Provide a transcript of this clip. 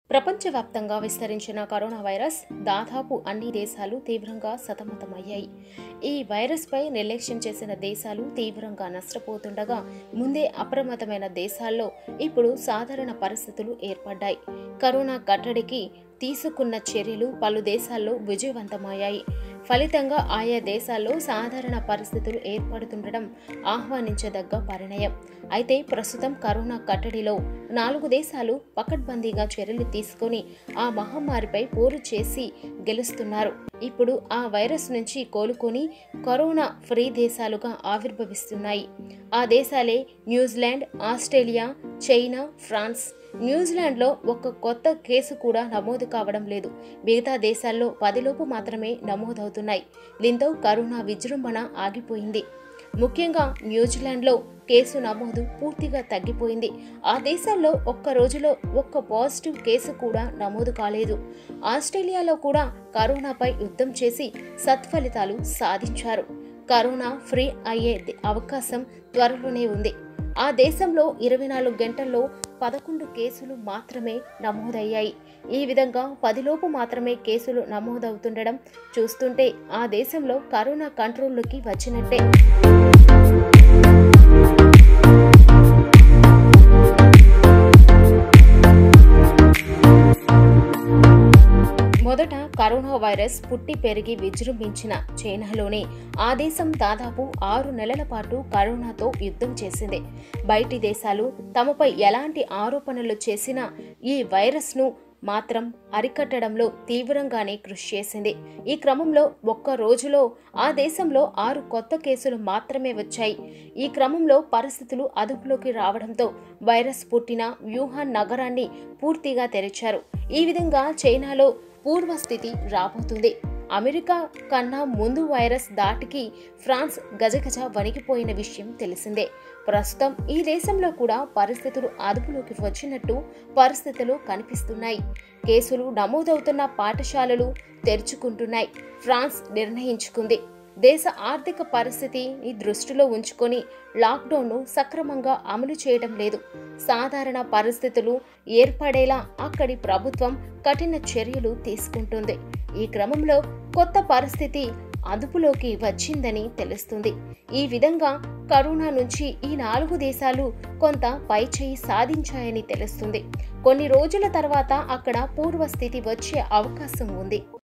ప్రపంచవ్యాప్తంగా విస్తరించిన corona virus దాదాపు అన్ని దేశాలు తీవ్రంగా సతమతమయ్యాయి ఈ వైరస్పై నిర్లక్ష్యం చేసిన దేశాలు తీవ్రంగా నష్టపోతుండగా ముందే అప్రమత్తమైన దేశాల్లో ఇప్పుడు సాధారణ పరిస్థితులు ఏర్పడ్డాయి కరోనా కట్టడికి తీసుకున్న చర్యలు పలు దేశాల్లో విజయవంతమయ్యాయి ఫలితంగా ఆయా దేశాల్లో సాధారణ పరిస్థితులు ఏర్పడుతుండడం ఆహ్వానించదగ్గ పరిణయం అయితే ప్రస్తుతం కరోనా కట్టడిలో నాలుగు దేశాలు పకడ్బందీగా చర్యలు తీసుకొని ఆ మహమ్మారిపై పోరు చేసి గెలుస్తున్నారు ఇప్పుడు ఆ వైరస్ నుంచి కోలుకొని కరోనా ఫ్రీ దేశాలుగా ఆవిర్భవిస్తున్నాయి ఆ దేశాలే న్యూజిలాండ్ ఆస్ట్రేలియా చైనా ఫ్రాన్స్ న్యూజిలాండ్లో ఒక్క కొత్త కేసు కూడా నమోదు కావడం లేదు మిగతా దేశాల్లో పదిలోపు మాత్రమే నమోదవుతున్నాయి దీంతో కరోనా విజృంభణ ఆగిపోయింది ముఖ్యంగా న్యూజిలాండ్లో కేసు నమోదు పూర్తిగా తగ్గిపోయింది ఆ దేశాల్లో ఒక్క రోజులో ఒక్క పాజిటివ్ కేసు కూడా నమోదు కాలేదు ఆస్ట్రేలియాలో కూడా కరోనాపై యుద్ధం చేసి సత్ఫలితాలు సాధించారు కరోనా ఫ్రీ అయ్యే అవకాశం త్వరలోనే ఉంది ఆ దేశంలో ఇరవై నాలుగు గంటల్లో పదకొండు కేసులు మాత్రమే నమోదయ్యాయి ఈ విధంగా పదిలోపు మాత్రమే కేసులు నమోదవుతుండడం చూస్తుంటే ఆ దేశంలో కరోనా కంట్రోల్లోకి వచ్చినట్టే మొదట కరోనా వైరస్ పుట్టి పెరిగి విజృంభించిన చైనాలోనే ఆ దేశం దాదాపు ఆరు నెలల పాటు కరోనాతో యుద్ధం చేసింది బయటి దేశాలు తమపై ఎలాంటి ఆరోపణలు చేసినా ఈ వైరస్ను మాత్రం అరికట్టడంలో తీవ్రంగానే కృషి చేసింది ఈ క్రమంలో ఒక్క రోజులో ఆ దేశంలో ఆరు కొత్త కేసులు మాత్రమే వచ్చాయి ఈ క్రమంలో పరిస్థితులు అదుపులోకి రావడంతో వైరస్ పుట్టిన వ్యూహాన్ నగరాన్ని పూర్తిగా తెరిచారు ఈ విధంగా చైనాలో పూర్వస్థితి రాబోతుంది అమెరికా కన్నా ముందు వైరస్ దాటికి ఫ్రాన్స్ గజగజ వణికిపోయిన విషయం తెలిసిందే ప్రస్తుతం ఈ దేశంలో కూడా పరిస్థితులు అదుపులోకి వచ్చినట్టు పరిస్థితులు కనిపిస్తున్నాయి కేసులు నమోదవుతున్న పాఠశాలలు తెరుచుకుంటున్నాయి ఫ్రాన్స్ నిర్ణయించుకుంది దేశ ఆర్థిక పరిస్థితిని దృష్టిలో ఉంచుకొని లాక్డౌన్ను సక్రమంగా అమలు చేయడం లేదు సాధారణ పరిస్థితులు ఏర్పడేలా అక్కడి ప్రభుత్వం కఠిన చర్యలు తీసుకుంటుంది ఈ క్రమంలో కొత్త పరిస్థితి అదుపులోకి వచ్చిందని తెలుస్తుంది ఈ విధంగా కరోనా నుంచి ఈ నాలుగు దేశాలు కొంత పైచేయి సాధించాయని తెలుస్తుంది కొన్ని రోజుల తర్వాత అక్కడ పూర్వస్థితి వచ్చే అవకాశం ఉంది